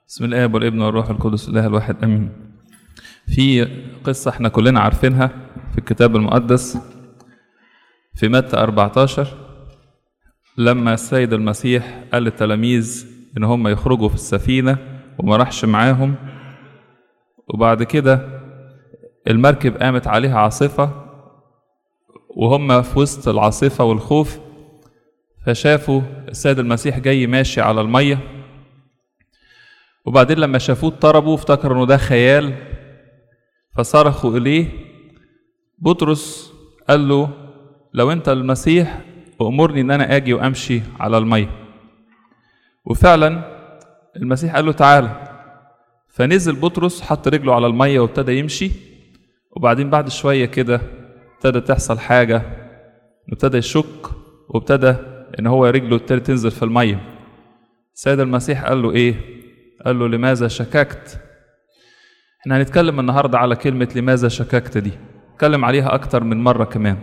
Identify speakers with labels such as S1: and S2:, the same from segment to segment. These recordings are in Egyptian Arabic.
S1: بسم الله والابن والروح القدس الله الواحد امين في قصة احنا كلنا عارفينها في الكتاب المقدس في متى 14 لما السيد المسيح قال للتلاميذ ان هم يخرجوا في السفينة وما راحش معاهم وبعد كده المركب قامت عليها عاصفة وهم في وسط العاصفة والخوف فشافوا السيد المسيح جاي ماشي على المية وبعدين لما شافوه اضطربوا افتكروا انه ده خيال فصرخوا اليه بطرس قال له لو انت المسيح وامرني ان انا اجي وامشي على الميه وفعلا المسيح قال له تعالى فنزل بطرس حط رجله على الميه وابتدى يمشي وبعدين بعد شويه كده ابتدى تحصل حاجه ابتدى يشك وابتدى ان هو رجله ابتدت تنزل في الميه السيد المسيح قال له ايه قال له لماذا شككت احنا هنتكلم النهارده على كلمه لماذا شككت دي اتكلم عليها اكتر من مره كمان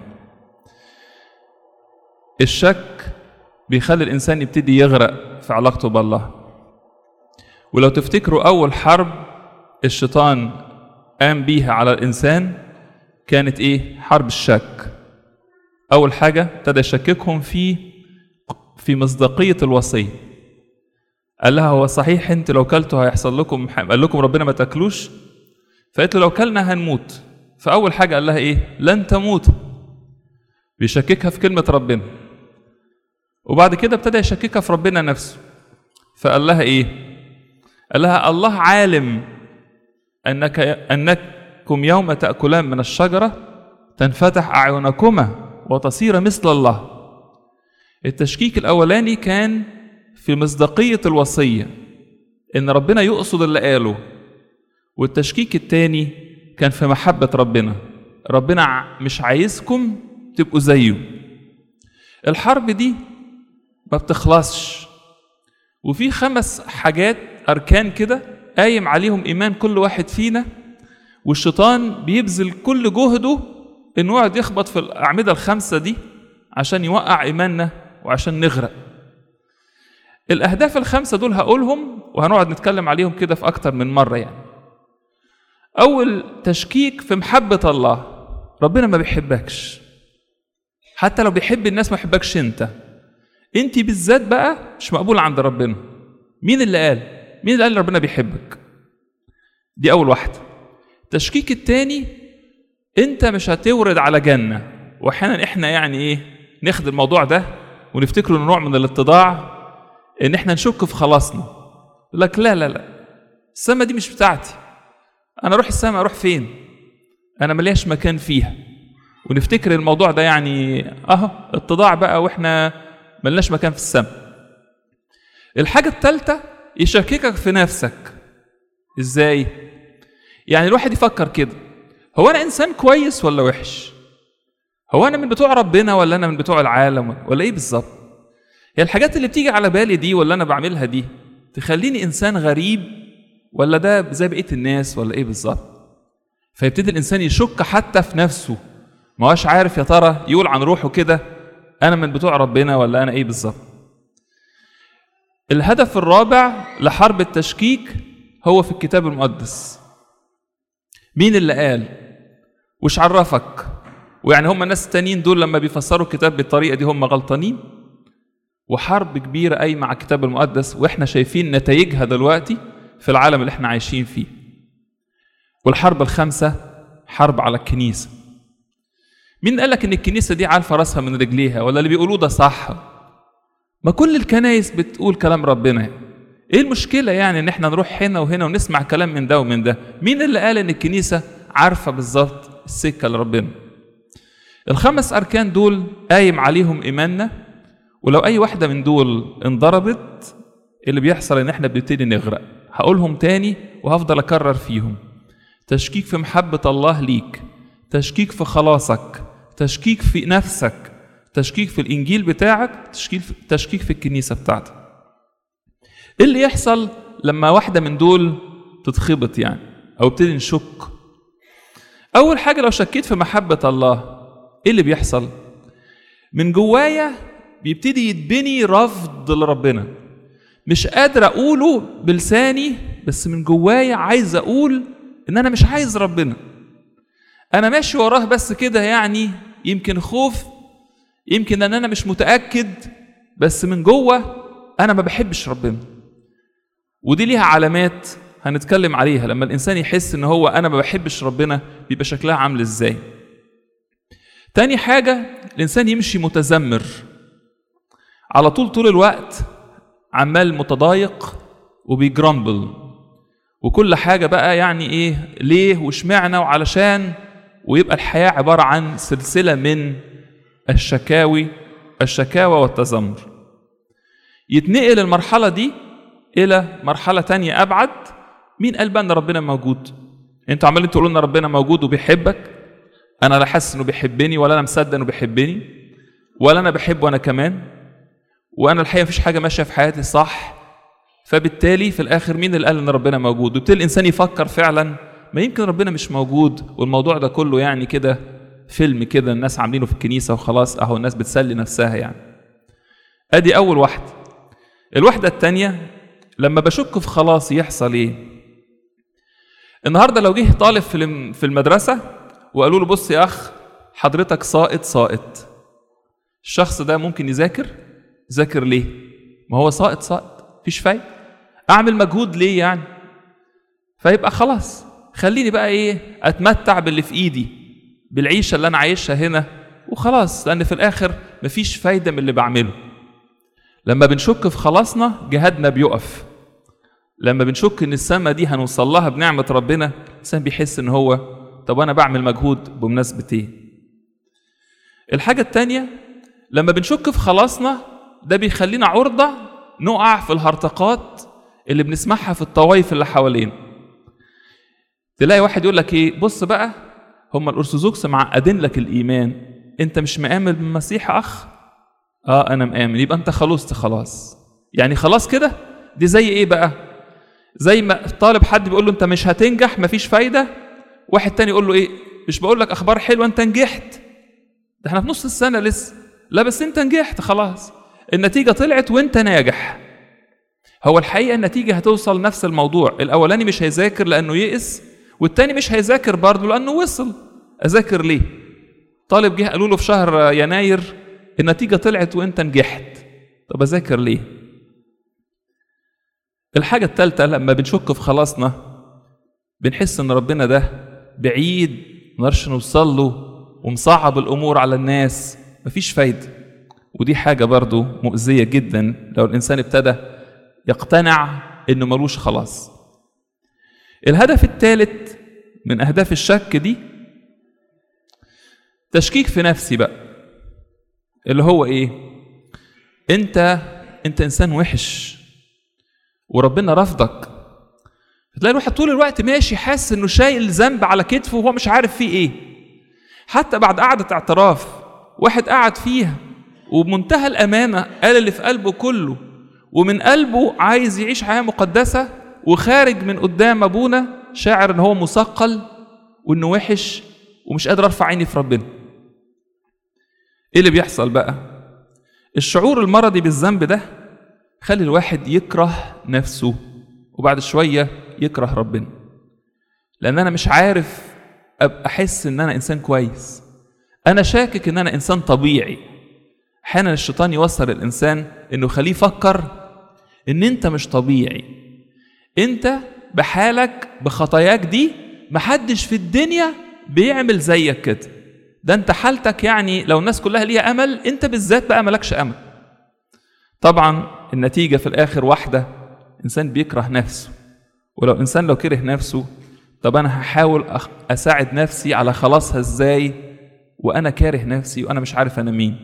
S1: الشك بيخلي الانسان يبتدي يغرق في علاقته بالله ولو تفتكروا اول حرب الشيطان قام بيها على الانسان كانت ايه حرب الشك اول حاجه ابتدى يشككهم في في مصداقيه الوصيه قال لها هو صحيح انت لو كلتوا هيحصل لكم قال لكم ربنا ما تاكلوش فقالت له لو كلنا هنموت فاول حاجه قال لها ايه لن تموت بيشككها في كلمه ربنا وبعد كده ابتدى يشككها في ربنا نفسه فقال لها ايه قال لها الله عالم انك انكم يوم تاكلان من الشجره تنفتح اعينكما وتصير مثل الله التشكيك الاولاني كان في مصداقيه الوصيه ان ربنا يقصد اللي قاله والتشكيك التاني كان في محبه ربنا ربنا مش عايزكم تبقوا زيه الحرب دي ما بتخلصش وفي خمس حاجات اركان كده قايم عليهم ايمان كل واحد فينا والشيطان بيبذل كل جهده انه يقعد يخبط في الاعمده الخمسه دي عشان يوقع ايماننا وعشان نغرق الاهداف الخمسه دول هقولهم وهنقعد نتكلم عليهم كده في اكتر من مره يعني اول تشكيك في محبه الله ربنا ما بيحبكش حتى لو بيحب الناس ما يحبكش انت انت بالذات بقى مش مقبول عند ربنا مين اللي قال مين اللي قال ربنا بيحبك دي اول واحده التشكيك التاني انت مش هتورد على جنه واحيانا احنا يعني ايه ناخد الموضوع ده ونفتكره انه نوع من الاتضاع ان احنا نشك في خلاصنا يقول لك لا لا لا السما دي مش بتاعتي انا اروح السما اروح فين انا ملياش مكان فيها ونفتكر الموضوع ده يعني اهو اتضاع بقى واحنا ملناش مكان في السماء الحاجة الثالثة يشككك في نفسك ازاي يعني الواحد يفكر كده هو انا انسان كويس ولا وحش هو انا من بتوع ربنا ولا انا من بتوع العالم ولا ايه بالظبط هي الحاجات اللي بتيجي على بالي دي ولا انا بعملها دي تخليني انسان غريب ولا ده زي بقيه الناس ولا ايه بالظبط فيبتدي الانسان يشك حتى في نفسه ما هوش عارف يا ترى يقول عن روحه كده انا من بتوع ربنا ولا انا ايه بالظبط الهدف الرابع لحرب التشكيك هو في الكتاب المقدس مين اللي قال وش عرفك ويعني هم الناس التانيين دول لما بيفسروا الكتاب بالطريقه دي هم غلطانين وحرب كبيره قايمه على الكتاب المقدس واحنا شايفين نتائجها دلوقتي في العالم اللي احنا عايشين فيه والحرب الخامسه حرب على الكنيسه مين قال لك ان الكنيسه دي عارفه راسها من رجليها ولا اللي بيقولوه ده صح ما كل الكنايس بتقول كلام ربنا ايه المشكله يعني ان احنا نروح هنا وهنا ونسمع كلام من ده ومن ده مين اللي قال ان الكنيسه عارفه بالظبط السكه لربنا الخمس اركان دول قايم عليهم ايماننا ولو اي واحده من دول انضربت اللي بيحصل ان احنا بنبتدي نغرق هقولهم تاني وهفضل اكرر فيهم تشكيك في محبه الله ليك تشكيك في خلاصك تشكيك في نفسك تشكيك في الانجيل بتاعك تشكيك في, تشكيك في الكنيسه بتاعتك ايه اللي يحصل لما واحده من دول تتخبط يعني او ابتدي نشك اول حاجه لو شكيت في محبه الله ايه اللي بيحصل من جوايا بيبتدي يتبني رفض لربنا مش قادر اقوله بلساني بس من جوايا عايز اقول ان انا مش عايز ربنا انا ماشي وراه بس كده يعني يمكن خوف يمكن ان انا مش متاكد بس من جوه انا ما بحبش ربنا ودي ليها علامات هنتكلم عليها لما الانسان يحس ان هو انا ما بحبش ربنا بيبقى شكلها عامل ازاي تاني حاجة الإنسان يمشي متذمر على طول طول الوقت عمال متضايق وبيجرامبل وكل حاجة بقى يعني إيه ليه وشمعنا وعلشان ويبقى الحياة عبارة عن سلسلة من الشكاوي الشكاوى والتذمر يتنقل المرحلة دي إلى مرحلة تانية أبعد مين قال بقى إن ربنا موجود؟ أنتوا عمالين تقولوا إن ربنا موجود وبيحبك انا لا حاسس انه بيحبني ولا انا مصدق انه بيحبني ولا انا بحبه انا كمان وانا الحقيقه مفيش حاجه ماشيه في حياتي صح فبالتالي في الاخر مين اللي قال ان ربنا موجود وبالتالي الانسان يفكر فعلا ما يمكن ربنا مش موجود والموضوع ده كله يعني كده فيلم كده الناس عاملينه في الكنيسه وخلاص اهو الناس بتسلي نفسها يعني ادي اول واحده الواحده الثانيه لما بشك في خلاص يحصل ايه النهارده لو جه طالب في في المدرسه وقالوا له بص يا اخ حضرتك ساقط ساقط الشخص ده ممكن يذاكر يذاكر ليه ما هو ساقط ساقط مفيش فايده اعمل مجهود ليه يعني فيبقى خلاص خليني بقى ايه اتمتع باللي في ايدي بالعيشه اللي انا عايشها هنا وخلاص لان في الاخر مفيش فايده من اللي بعمله لما بنشك في خلاصنا جهادنا بيقف لما بنشك ان السما دي هنوصل لها بنعمه ربنا الانسان بيحس ان هو طب انا بعمل مجهود بمناسبه ايه الحاجه التانية لما بنشك في خلاصنا ده بيخلينا عرضه نقع في الهرطقات اللي بنسمعها في الطوائف اللي حوالينا تلاقي واحد يقول لك ايه بص بقى هم الارثوذكس معقدين لك الايمان انت مش مآمن بالمسيح يا اخ اه انا مآمن يبقى انت خلصت خلاص يعني خلاص كده دي زي ايه بقى زي ما طالب حد بيقول له انت مش هتنجح مفيش فايده واحد تاني يقول له ايه مش بقول لك اخبار حلوه انت نجحت ده احنا في نص السنه لسه لا بس انت نجحت خلاص النتيجه طلعت وانت ناجح هو الحقيقه النتيجه هتوصل نفس الموضوع الاولاني مش هيذاكر لانه يئس والتاني مش هيذاكر برضه لانه وصل اذاكر ليه طالب جه قالوا له في شهر يناير النتيجه طلعت وانت نجحت طب اذاكر ليه الحاجه الثالثه لما بنشك في خلاصنا بنحس ان ربنا ده بعيد منقدرش نوصل له ومصعب الامور على الناس مفيش فايده ودي حاجه برضو مؤذيه جدا لو الانسان ابتدى يقتنع انه ملوش خلاص الهدف الثالث من اهداف الشك دي تشكيك في نفسي بقى اللي هو ايه انت انت انسان وحش وربنا رفضك تلاقي الواحد طول الوقت ماشي حاسس انه شايل ذنب على كتفه وهو مش عارف فيه ايه حتى بعد قعدة اعتراف واحد قعد فيها وبمنتهى الأمانة قال اللي في قلبه كله ومن قلبه عايز يعيش حياة مقدسة وخارج من قدام أبونا شاعر إن هو مثقل وإنه وحش ومش قادر أرفع عيني في ربنا. إيه اللي بيحصل بقى؟ الشعور المرضي بالذنب ده خلي الواحد يكره نفسه وبعد شوية يكره ربنا. لأن أنا مش عارف ابقى احس ان انا انسان كويس انا شاكك ان انا انسان طبيعي احيانا الشيطان يوصل الانسان انه يخليه يفكر ان انت مش طبيعي انت بحالك بخطاياك دي محدش في الدنيا بيعمل زيك كده ده انت حالتك يعني لو الناس كلها ليها امل انت بالذات بقى مالكش امل طبعا النتيجه في الاخر واحده انسان بيكره نفسه ولو انسان لو كره نفسه طب انا هحاول اساعد نفسي على خلاصها ازاي وانا كاره نفسي وانا مش عارف انا مين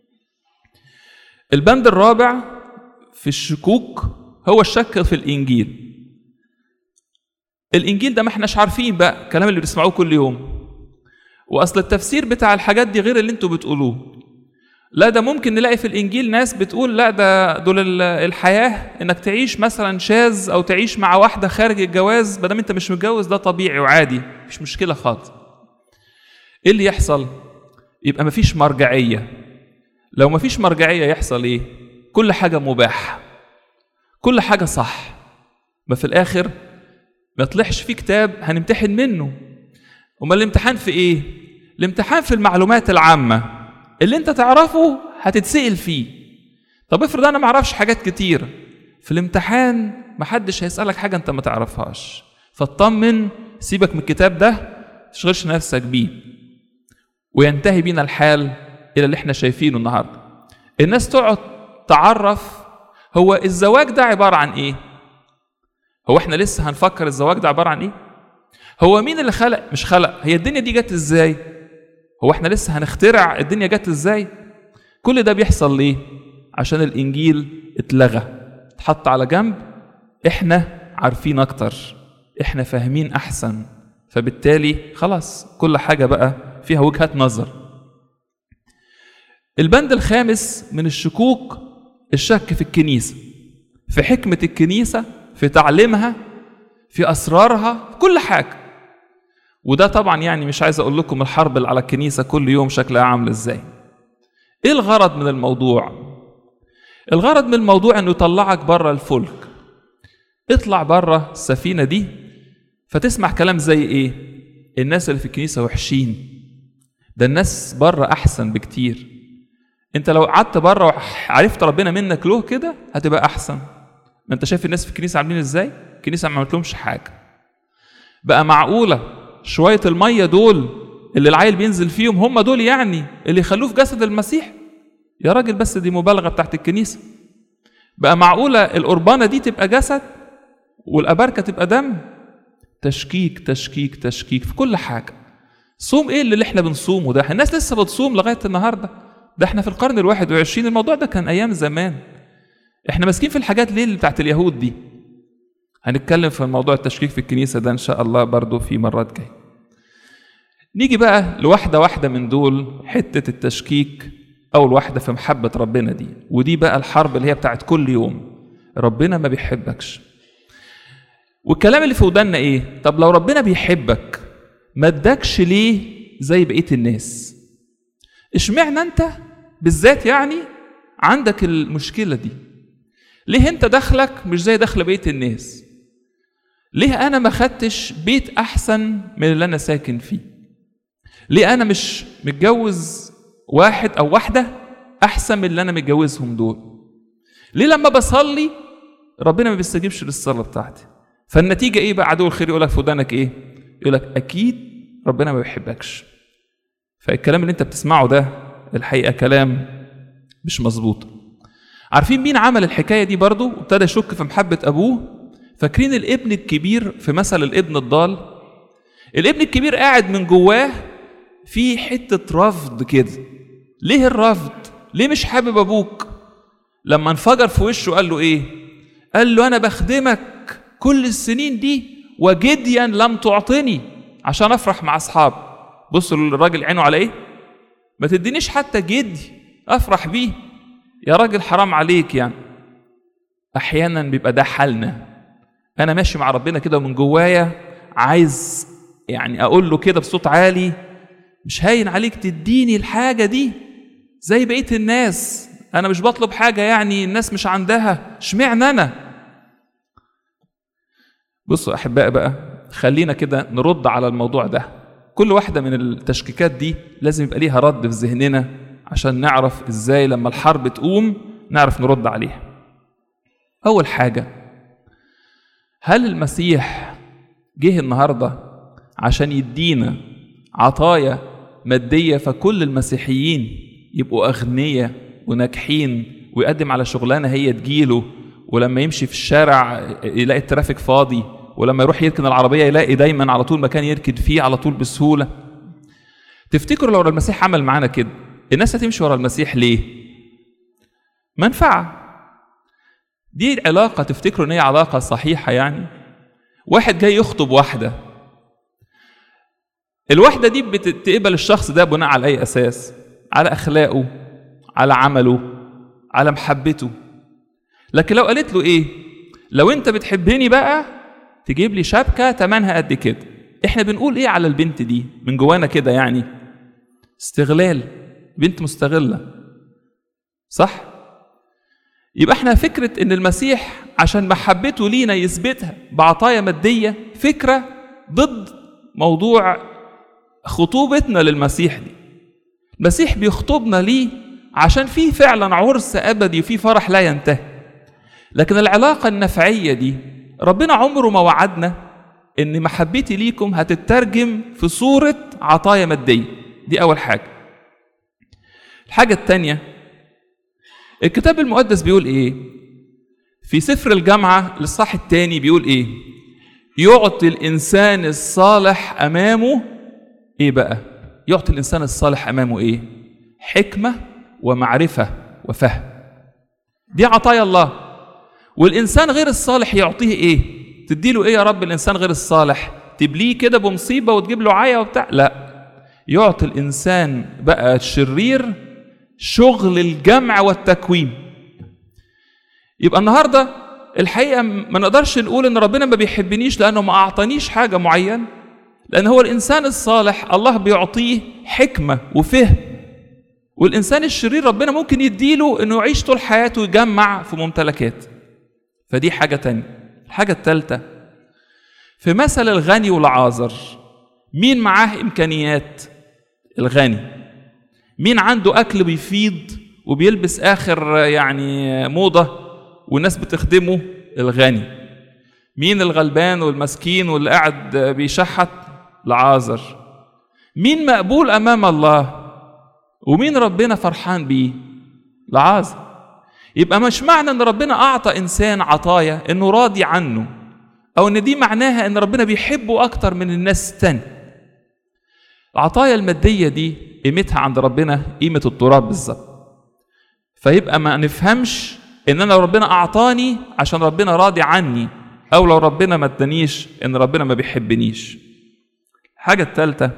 S1: البند الرابع في الشكوك هو الشك في الانجيل الانجيل ده ما احناش عارفين بقى الكلام اللي بنسمعوه كل يوم واصل التفسير بتاع الحاجات دي غير اللي انتوا بتقولوه لا ده ممكن نلاقي في الانجيل ناس بتقول لا ده دول الحياه انك تعيش مثلا شاذ او تعيش مع واحده خارج الجواز ما دام انت مش متجوز ده طبيعي وعادي مش مشكله خالص ايه اللي يحصل يبقى مفيش مرجعيه لو مفيش مرجعيه يحصل ايه كل حاجه مباح كل حاجه صح ما في الاخر ما طلعش في كتاب هنمتحن منه امال الامتحان في ايه الامتحان في المعلومات العامه اللي انت تعرفه هتتسال فيه طب افرض انا ما اعرفش حاجات كتير في الامتحان محدش هيسالك حاجه انت ما تعرفهاش فاطمن سيبك من الكتاب ده تشغلش نفسك بيه وينتهي بينا الحال الى اللي احنا شايفينه النهارده الناس تقعد تعرف هو الزواج ده عباره عن ايه هو احنا لسه هنفكر الزواج ده عباره عن ايه هو مين اللي خلق مش خلق هي الدنيا دي جت ازاي هو احنا لسه هنخترع الدنيا جت ازاي كل ده بيحصل ليه عشان الانجيل اتلغى اتحط على جنب احنا عارفين اكتر احنا فاهمين احسن فبالتالي خلاص كل حاجه بقى فيها وجهه نظر البند الخامس من الشكوك الشك في الكنيسه في حكمه الكنيسه في تعليمها في اسرارها في كل حاجه وده طبعا يعني مش عايز اقول لكم الحرب اللي على الكنيسه كل يوم شكلها عامل ازاي ايه الغرض من الموضوع الغرض من الموضوع انه يطلعك بره الفلك اطلع بره السفينه دي فتسمع كلام زي ايه الناس اللي في الكنيسه وحشين ده الناس بره احسن بكتير انت لو قعدت بره وعرفت ربنا منك له كده هتبقى احسن ما انت شايف الناس في الكنيسه عاملين ازاي الكنيسه ما عملتلهمش حاجه بقى معقوله شويه الميه دول اللي العيل بينزل فيهم هم دول يعني اللي يخلوه في جسد المسيح يا راجل بس دي مبالغه بتاعت الكنيسه بقى معقوله القربانه دي تبقى جسد والاباركه تبقى دم تشكيك تشكيك تشكيك في كل حاجه صوم ايه اللي احنا بنصومه ده الناس لسه بتصوم لغايه النهارده ده احنا في القرن الواحد وعشرين الموضوع ده كان ايام زمان احنا ماسكين في الحاجات ليه اللي بتاعت اليهود دي هنتكلم في موضوع التشكيك في الكنيسه ده ان شاء الله برضو في مرات جايه نيجي بقى لواحده واحده من دول حته التشكيك اول واحده في محبه ربنا دي ودي بقى الحرب اللي هي بتاعت كل يوم ربنا ما بيحبكش والكلام اللي في ودنا ايه طب لو ربنا بيحبك ما ادكش ليه زي بقيه الناس اشمعنى انت بالذات يعني عندك المشكله دي ليه انت دخلك مش زي دخل بقيه الناس ليه انا ما خدتش بيت احسن من اللي انا ساكن فيه ليه انا مش متجوز واحد او واحده احسن من اللي انا متجوزهم دول ليه لما بصلي ربنا ما بيستجيبش للصلاه بتاعتي فالنتيجه ايه بقى عدو الخير يقول لك في ودانك ايه يقول لك اكيد ربنا ما بيحبكش فالكلام اللي انت بتسمعه ده الحقيقه كلام مش مظبوط عارفين مين عمل الحكايه دي برضو وابتدى يشك في محبه ابوه فاكرين الابن الكبير في مثل الابن الضال الابن الكبير قاعد من جواه في حته رفض كده ليه الرفض ليه مش حابب ابوك لما انفجر في وشه قال له ايه قال له انا بخدمك كل السنين دي وجديا لم تعطني عشان افرح مع اصحابي بصوا الراجل عينه على ايه ما تدينيش حتى جدي افرح بيه يا راجل حرام عليك يعني احيانا بيبقى ده حالنا انا ماشي مع ربنا كده ومن جوايا عايز يعني اقول له كده بصوت عالي مش هاين عليك تديني الحاجه دي زي بقيه الناس انا مش بطلب حاجه يعني الناس مش عندها اشمعنى انا بصوا احباء بقى خلينا كده نرد على الموضوع ده كل واحده من التشكيكات دي لازم يبقى ليها رد في ذهننا عشان نعرف ازاي لما الحرب تقوم نعرف نرد عليها اول حاجه هل المسيح جه النهارده عشان يدينا عطايا ماديه فكل المسيحيين يبقوا اغنياء وناجحين ويقدم على شغلانه هي تجيله ولما يمشي في الشارع يلاقي الترافيك فاضي ولما يروح يركن العربيه يلاقي دايما على طول مكان يركن فيه على طول بسهوله تفتكروا لو المسيح عمل معانا كده الناس هتمشي ورا المسيح ليه منفعه دي علاقه تفتكروا ان هي علاقه صحيحه يعني واحد جاي يخطب واحده الواحده دي بتقبل الشخص ده بناء على اي اساس على اخلاقه على عمله على محبته لكن لو قالت له ايه لو انت بتحبني بقى تجيب لي شبكه تمنها قد كده احنا بنقول ايه على البنت دي من جوانا كده يعني استغلال بنت مستغله صح يبقى احنا فكرة ان المسيح عشان محبته لينا يثبتها بعطايا مادية فكرة ضد موضوع خطوبتنا للمسيح دي المسيح بيخطبنا ليه عشان في فعلا عرس ابدي وفي فرح لا ينتهي لكن العلاقة النفعية دي ربنا عمره ما وعدنا ان محبتي ليكم هتترجم في صورة عطايا مادية دي اول حاجة الحاجة التانية الكتاب المقدس بيقول ايه في سفر الجامعة الإصحاح الثاني بيقول ايه يعطي الإنسان الصالح أمامه ايه بقى يعطي الإنسان الصالح أمامه ايه حكمة ومعرفة وفهم دي عطايا الله والإنسان غير الصالح يعطيه ايه تديله ايه يا رب الإنسان غير الصالح تبليه كده بمصيبة وتجيب له عيا وبتاع لا يعطي الإنسان بقى الشرير شغل الجمع والتكوين يبقى النهارده الحقيقه ما نقدرش نقول ان ربنا ما بيحبنيش لانه ما اعطانيش حاجه معينه لان هو الانسان الصالح الله بيعطيه حكمه وفهم والانسان الشرير ربنا ممكن يديله انه يعيش طول حياته يجمع في ممتلكات فدي حاجه تانية الحاجه الثالثه في مثل الغني والعازر مين معاه امكانيات الغني مين عنده اكل بيفيض وبيلبس اخر يعني موضه والناس بتخدمه الغني مين الغلبان والمسكين واللي قاعد بيشحت العازر مين مقبول امام الله ومين ربنا فرحان بيه العازر يبقى مش معنى ان ربنا اعطى انسان عطايا انه راضي عنه او ان دي معناها ان ربنا بيحبه اكتر من الناس التانية العطايا الماديه دي قيمتها عند ربنا قيمه التراب بالظبط فيبقى ما نفهمش ان انا لو ربنا اعطاني عشان ربنا راضي عني او لو ربنا ما ادانيش ان ربنا ما بيحبنيش الحاجه الثالثه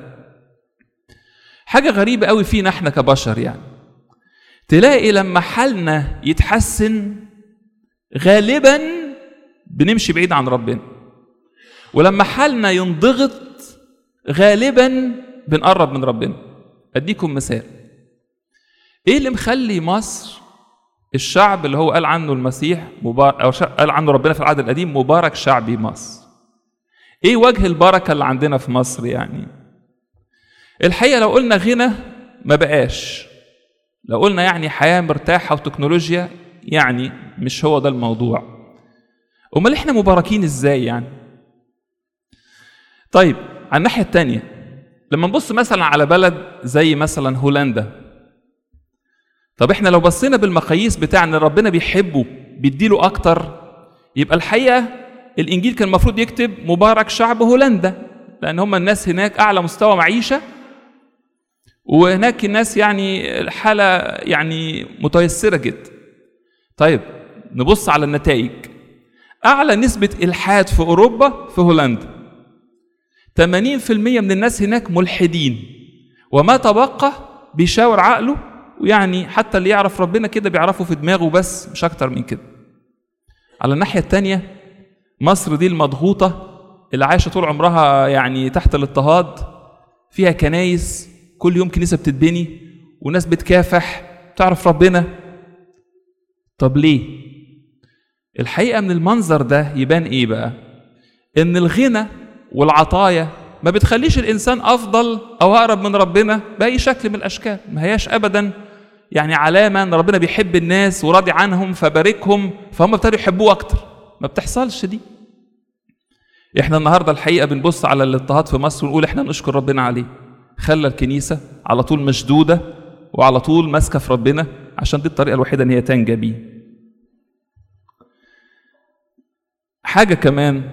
S1: حاجه غريبه قوي فينا احنا كبشر يعني تلاقي لما حالنا يتحسن غالبا بنمشي بعيد عن ربنا ولما حالنا ينضغط غالبا بنقرب من ربنا اديكم مثال ايه اللي مخلي مصر الشعب اللي هو قال عنه المسيح مبارك او قال عنه ربنا في العهد القديم مبارك شعبي مصر ايه وجه البركه اللي عندنا في مصر يعني الحقيقه لو قلنا غنى ما بقاش لو قلنا يعني حياه مرتاحه وتكنولوجيا يعني مش هو ده الموضوع امال احنا مباركين ازاي يعني طيب على الناحيه الثانيه لما نبص مثلا على بلد زي مثلا هولندا طب احنا لو بصينا بالمقاييس بتاع ان ربنا بيحبه بيديله اكتر يبقى الحقيقه الانجيل كان المفروض يكتب مبارك شعب هولندا لان هم الناس هناك اعلى مستوى معيشه وهناك الناس يعني الحاله يعني متيسره جدا طيب نبص على النتائج اعلى نسبه الحاد في اوروبا في هولندا 80% من الناس هناك ملحدين وما تبقى بيشاور عقله ويعني حتى اللي يعرف ربنا كده بيعرفه في دماغه بس مش اكتر من كده على الناحيه الثانيه مصر دي المضغوطه اللي عايشه طول عمرها يعني تحت الاضطهاد فيها كنايس كل يوم كنيسه بتتبني وناس بتكافح تعرف ربنا طب ليه الحقيقه من المنظر ده يبان ايه بقى ان الغنى والعطايا ما بتخليش الانسان افضل او اقرب من ربنا باي شكل من الاشكال ما هياش ابدا يعني علامه ان ربنا بيحب الناس وراضي عنهم فباركهم فهم ابتدوا يحبوه اكتر ما بتحصلش دي احنا النهارده الحقيقه بنبص على الاضطهاد في مصر ونقول احنا نشكر ربنا عليه خلى الكنيسه على طول مشدوده وعلى طول ماسكه في ربنا عشان دي الطريقه الوحيده ان هي تنجى بيه حاجه كمان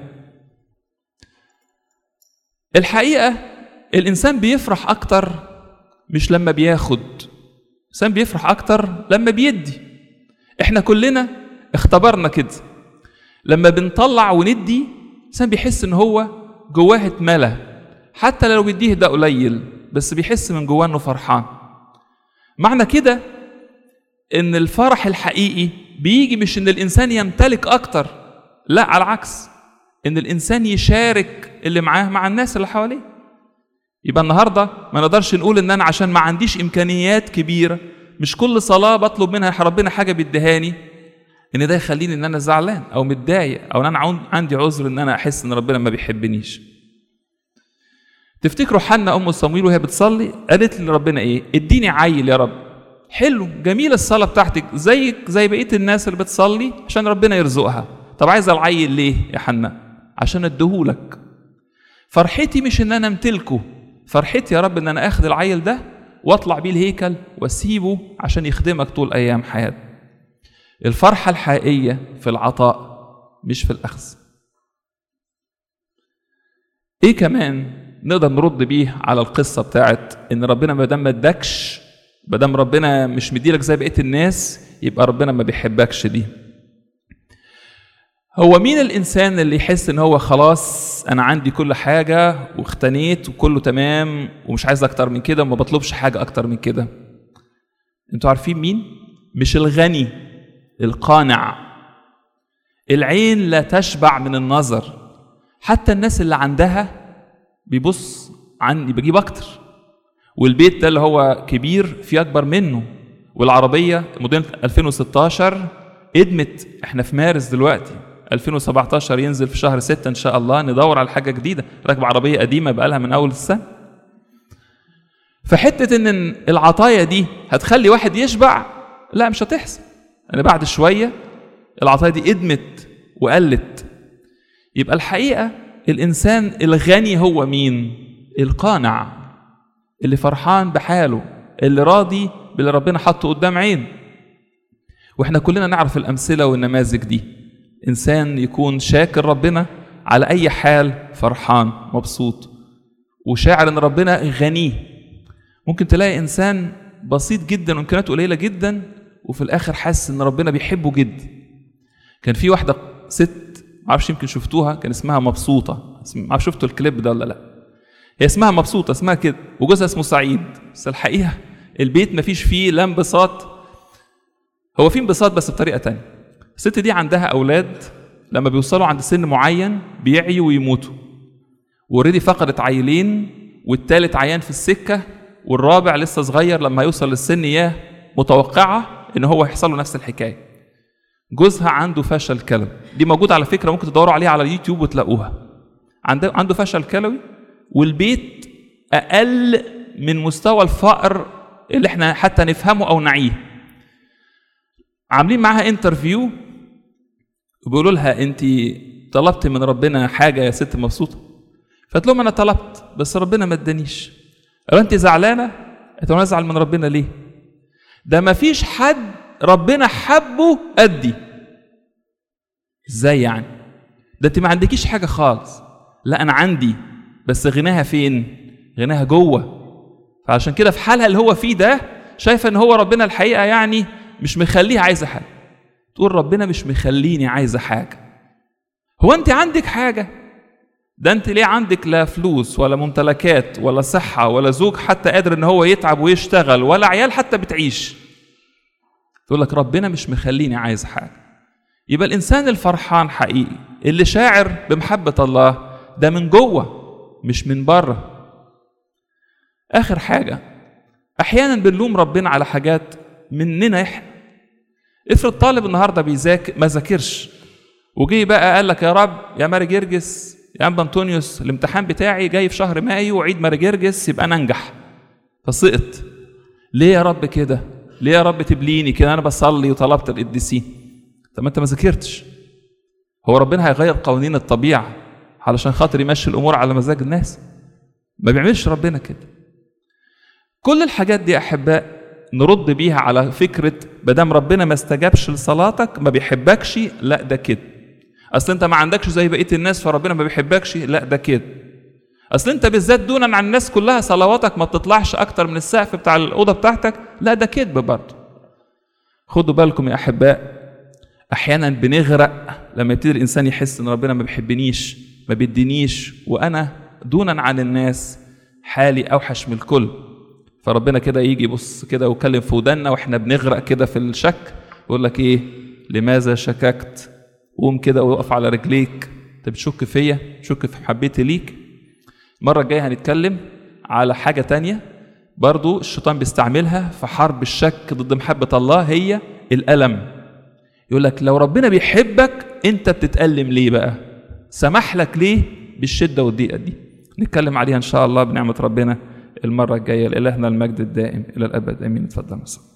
S1: الحقيقه الانسان بيفرح اكتر مش لما بياخد الانسان بيفرح اكتر لما بيدي احنا كلنا اختبرنا كده لما بنطلع وندي الانسان بيحس ان هو جواه اتملى حتى لو بيديه ده قليل بس بيحس من جواه انه فرحان معنى كده ان الفرح الحقيقي بيجي مش ان الانسان يمتلك اكتر لا على العكس ان الانسان يشارك اللي معاه مع الناس اللي حواليه يبقى النهارده ما نقدرش نقول ان انا عشان ما عنديش امكانيات كبيره مش كل صلاه بطلب منها ربنا حاجه بيديهاني ان ده يخليني ان انا زعلان او متضايق او ان انا عن- عندي عذر ان انا احس ان ربنا ما بيحبنيش تفتكروا حنا ام صمويل وهي بتصلي قالت لربنا ايه اديني عيل يا رب حلو جميل الصلاه بتاعتك زيك زي بقيه الناس اللي بتصلي عشان ربنا يرزقها طب عايز العيل ليه يا حنا عشان اديهولك فرحتي مش ان انا امتلكه فرحتي يا رب ان انا اخد العيل ده واطلع بيه الهيكل واسيبه عشان يخدمك طول ايام حياتي الفرحه الحقيقيه في العطاء مش في الاخذ ايه كمان نقدر نرد بيه على القصه بتاعت ان ربنا ما دام ما ادكش ما دام ربنا مش مديلك زي بقيه الناس يبقى ربنا ما بيحبكش دي هو مين الانسان اللي يحس ان هو خلاص انا عندي كل حاجه واختنيت وكله تمام ومش عايز اكتر من كده وما بطلبش حاجه اكتر من كده انتوا عارفين مين مش الغني القانع العين لا تشبع من النظر حتى الناس اللي عندها بيبص عني بجيب اكتر والبيت ده اللي هو كبير في اكبر منه والعربيه موديل 2016 ادمت احنا في مارس دلوقتي 2017 ينزل في شهر 6 ان شاء الله ندور على حاجه جديده راكب عربيه قديمه بقالها من اول السنه فحته ان العطايا دي هتخلي واحد يشبع لا مش هتحصل انا بعد شويه العطايا دي ادمت وقلت يبقى الحقيقه الانسان الغني هو مين القانع اللي فرحان بحاله اللي راضي باللي ربنا حطه قدام عينه واحنا كلنا نعرف الامثله والنماذج دي انسان يكون شاكر ربنا على اي حال فرحان مبسوط وشاعر ان ربنا غنيه ممكن تلاقي انسان بسيط جدا وامكانياته قليله جدا وفي الاخر حاسس ان ربنا بيحبه جدا كان في واحده ست معرفش يمكن شفتوها كان اسمها مبسوطه معرفش شفتوا الكليب ده ولا لا هي اسمها مبسوطه اسمها كده وجوزها اسمه سعيد بس الحقيقه البيت مفيش فيه لا انبساط هو في انبساط بس بطريقه تانية الست دي عندها اولاد لما بيوصلوا عند سن معين بيعيوا ويموتوا اوريدي فقدت عيلين والتالت عيان في السكه والرابع لسه صغير لما يوصل للسن ياه متوقعه ان هو هيحصل له نفس الحكايه جوزها عنده فشل كلوي دي موجوده على فكره ممكن تدوروا عليها على اليوتيوب وتلاقوها عنده عنده فشل كلوي والبيت اقل من مستوى الفقر اللي احنا حتى نفهمه او نعيه عاملين معاها انترفيو وبيقولوا لها انت طلبت من ربنا حاجه يا ست مبسوطه فقالت لهم انا طلبت بس ربنا ما ادانيش قالوا انت زعلانه قالت انا ازعل من ربنا ليه ده ما فيش حد ربنا حبه قدي ازاي يعني ده انت ما عندكيش حاجه خالص لا انا عندي بس غناها فين غناها جوه فعشان كده في حالها اللي هو فيه ده شايفه ان هو ربنا الحقيقه يعني مش مخليها عايزه حاجه تقول ربنا مش مخليني عايزه حاجه هو انت عندك حاجه ده انت ليه عندك لا فلوس ولا ممتلكات ولا صحه ولا زوج حتى قادر ان هو يتعب ويشتغل ولا عيال حتى بتعيش تقول لك ربنا مش مخليني عايز حاجه يبقى الانسان الفرحان حقيقي اللي شاعر بمحبه الله ده من جوه مش من بره اخر حاجه احيانا بنلوم ربنا على حاجات مننا احنا افرض طالب النهارده بيذاكر ما ذاكرش وجي بقى قال لك يا رب يا ماري جرجس يا ابا انطونيوس الامتحان بتاعي جاي في شهر مايو وعيد ماري جرجس يبقى انا انجح فسقط ليه يا رب كده ليه يا رب تبليني كده انا بصلي وطلبت القديسين طب ما انت ما ذاكرتش هو ربنا هيغير قوانين الطبيعه علشان خاطر يمشي الامور على مزاج الناس ما بيعملش ربنا كده كل الحاجات دي يا احباء نرد بيها على فكره ما دام ربنا ما استجابش لصلاتك ما بيحبكش لا ده كده اصل انت ما عندكش زي بقيه الناس فربنا ما بيحبكش لا ده كده اصل انت بالذات دونا عن الناس كلها صلواتك ما بتطلعش اكتر من السقف بتاع الاوضه بتاعتك لا ده كذب برضه خدوا بالكم يا احباء احيانا بنغرق لما يبتدي الانسان يحس ان ربنا ما بيحبنيش ما بيدينيش وانا دونا عن الناس حالي اوحش من الكل فربنا كده يجي يبص كده ويكلم في ودنا واحنا بنغرق كده في الشك يقول لك ايه لماذا شككت قوم كده وقف على رجليك انت بتشك فيا بتشك في محبتي ليك المره الجايه هنتكلم على حاجه تانية برضو الشيطان بيستعملها في حرب الشك ضد محبه الله هي الالم يقول لك لو ربنا بيحبك انت بتتألم ليه بقى سمح لك ليه بالشدة والضيقة دي نتكلم عليها ان شاء الله بنعمة ربنا المرة الجاية لإلهنا المجد الدائم إلى الأبد آمين اتفضل مصر.